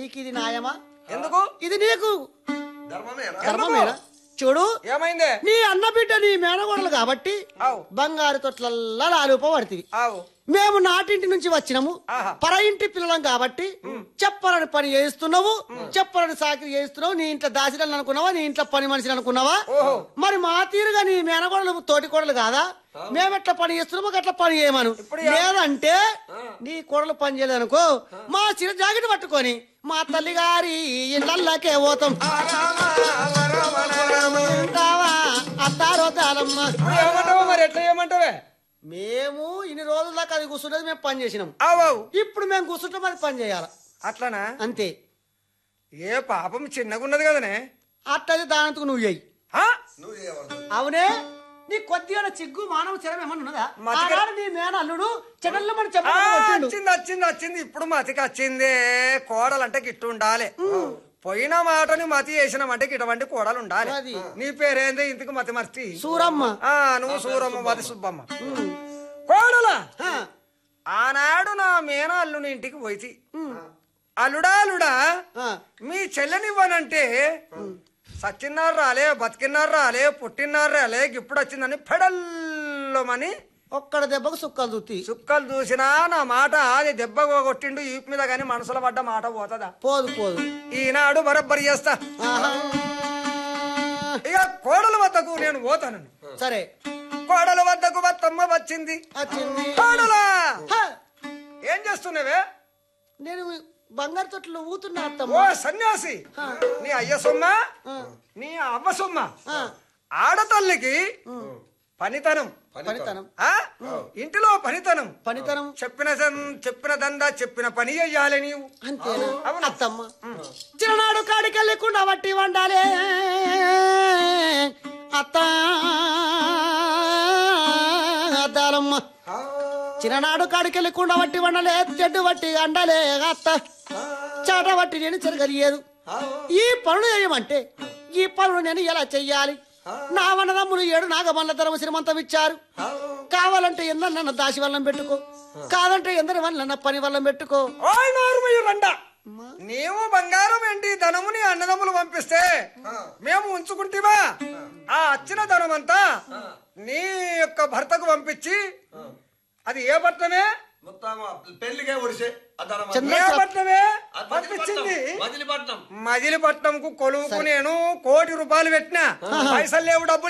నీకు ఇది న్యాయమా ఎందుకు ఇది నీకు ధర్మమేనా ధర్మమేనా చూడు ఏమైందే నీ అన్న బిడ్డ నీ మేనగోడలు కాబట్టి అవు బంగారు తొట్లల్లా లాలుపబడుతుంది ఆవు మేము నాటింటి నుంచి వచ్చినాము ఆహా. పర ఇంటి పిల్లలం కాబట్టి చెప్పరని పని చేస్తున్నావు చెప్పరని సాకిరి చేస్తున్నావు నీ ఇంట్లో దాసిడని అనుకున్నావా నీ ఇంట్లో పని మనిషిని అనుకున్నావా ఓహో. మరి మా తీరుగా నీ మేనగోడలు తోటి కోడలు కాదా మేమెట్లా పని చేస్తున్నామో అట్లా పని చేయమను ఇప్పుడు ఏ- లేదంటే నీ కోడలు పని చేయలేదనుకో మా చిన్న జాకెట్ పట్టుకొని మా తల్లి గారి ఇళ్ళకే పోతాం కావా అత్తారో తాలమ్మ ఇప్పుడు ఏమంటావు మరి ఎట్లా ఏమంటావే మేము ఇన్ని రోజుల దాకా అది కూర్చున్నది మేము పని చేసినాం ఆవు ఆవు ఇప్పుడు మేము కూర్చుంటాం అది పని చేయాలి అట్లనా అంతే ఏ పాపం చిన్నగున్నది కదనే అట్లయితే దానంతకు నువ్వు చెయ్యి ఆ? నువ్వు చేయవద్దు అవునే నీ కొద్దిగా చిగ్గు మానవ చరం ఏమన్నా ఉన్నదా మతిక- ఆనాడు నీ మేన అల్లుడు చెడల్లో మన ఆ, చెప్పండు వచ్చింది వచ్చింది వచ్చింది ఇప్పుడు మతికి వచ్చింది కోడలంటే గిట్టు ఉండాలి పోయిన మాటని మతి వేసినామంటే ఇటువంటి కోడలు ఉండాలి అది. నీ పేరేంది ఇంతకు మతి మర్చి సూరమ్మ ఆ నువ్వు సూరమ్మ మతి సుబ్బమ్మ కోడలా ఆ, ఆనాడు నా మేన అల్లుని ఇంటికి పోయి అల్లుడా అల్లుడా ఆ, మీ చెల్లెనివ్వనంటే సచ్చిన్నారు రాలే బతికిన్నారు రాలే పుట్టినారు రాలే ఇప్పుడు వచ్చిందని పెడల్లమని ఒక్కడ దెబ్బకు సుక్కలు దుత్తి చుక్కలు చూసినా నా మాట అది దెబ్బ కొట్టిండు ఈపు మీద గాని మనసులో పడ్డ మాట పోతుందా పోదు పోదు ఈనాడు బరబ్బరి చేస్తా ఆహా. ఇక కోడల వద్దకు నేను పోతాను సరే కోడల వద్దకు బత్తమ్మ వచ్చింది వచ్చింది కోడలా హ, ఏం చేస్తున్నావే నేను బంగారు తొట్లు ఊతున్నా ఓ అత్తమ్మ సన్యాసి నీ అయ్య సొమ్మ ఆ, నీ అవ్వ సొమ్మ ఆ, ఆడతల్లికి పనితనం పనితనం ఆ ఇంటిలో పనితనం పనితనం చెప్పిన దం- చెప్పిన దందా చెప్పిన పని చెయ్యాలి నీవు అంతేనా అవును. అత్తమ్మ చిన్ననాడు కాడికెళ్ళి కుండ వట్టి వండాలే అత్త అద్దాలమ్మ చిన్ననాడు కాడికెళ్ళి కుండ వట్టి వండలే చెడ్డు వట్టి అండలే అత్త చాట వట్టి నేను చెరగలియదు ఈ పనులు చేయమంటే ఈ పనులు నేను ఎలా చెయ్యాలి నా వనదమ్ములు ఏడు నాగమల్ల ధరమ శ్రీమంతం ఇచ్చారు కావాలంటే ఎందన్న దాసి వల్లం పెట్టుకో కాదంటే ఎందరి వల్ల పని వల్లం పెట్టుకో ఓయ్ నారుమయ్య రండ నీవు బంగారం ఏంటి ధనము నీ అన్నదమ్ములు పంపిస్తే మేము ఉంచుకుంటేవా ఆ వచ్చిన ధనం అంతా నీ యొక్క భర్తకు పంపించి అది ఏ పట్నమే మొత్తం పెళ్లికే ఒడిసే చంద్ర- ఏ పట్నమే పంపించింది మదిలిపట్నం మజిలీపట్నంకు కొలువుకు నేను కోటి రూపాయలు పెట్టినా పైసలు లేవు డబ్బులు